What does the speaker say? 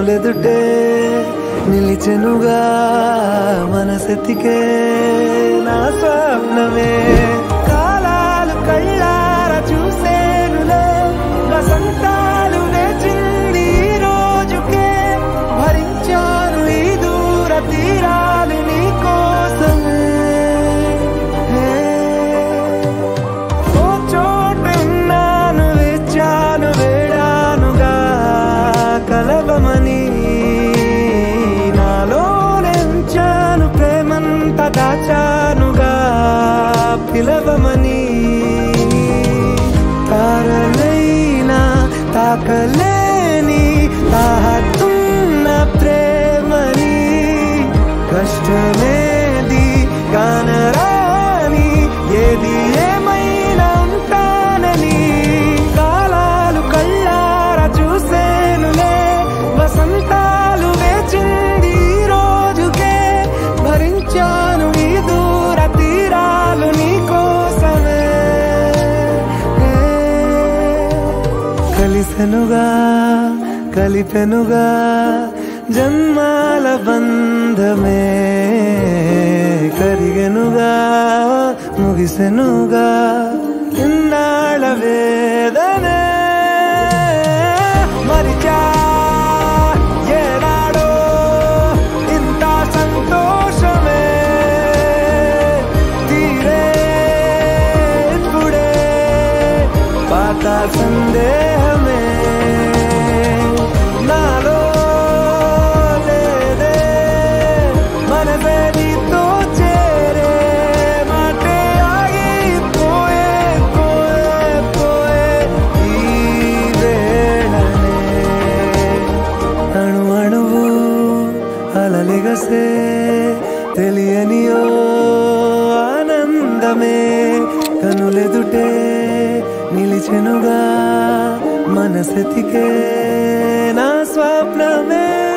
కనులెదుటే నిలిచెనుగా మనసెతికే నా స్వప్నమే కాలాలు కళ్ళార చూసేనులే వసంతాలు వేచింది ఈ రోజుకే భరించాను ఈ దూర తీరాలు నీ కోసమే హే. ఓ చోటున్నాను వేచాను వేడానుగా కలవమని నాలో నెంచాను ప్రేమంత దాచానుగా పిలవమని తారలైనా తాకలేని తాహతున్న ప్రేమని కష్టమేది కానరాని ఏది ఏమైనా ఉంటానని కాలాలు కళ్ళార చూసేనులే వసంతాలు వేచింది ఈ రోజుకే భరించాను ఈ దూర తీరాలు నీ కోసమే కలిసెనుగా కలిపెనుగా జన్మాల బంధమే కరిగెనుగా ముగిసెనుగా ఇన్నాళ్ళ వేదనే మరిచా ఏనాడో ఇంత సంతోషమే తీరే ఇప్పుడే పాత సందేహమే నాలో లేదే మనసే నీతో చేరే మాటే ఆగిపోయే పోయే పోయే ఈ వేళనే అణు అణువు అలలిగసే తెలియనియో ఆనందమే కనులెదుటే నిలిచెనుగా మనసెతికే నా స్వప్నమే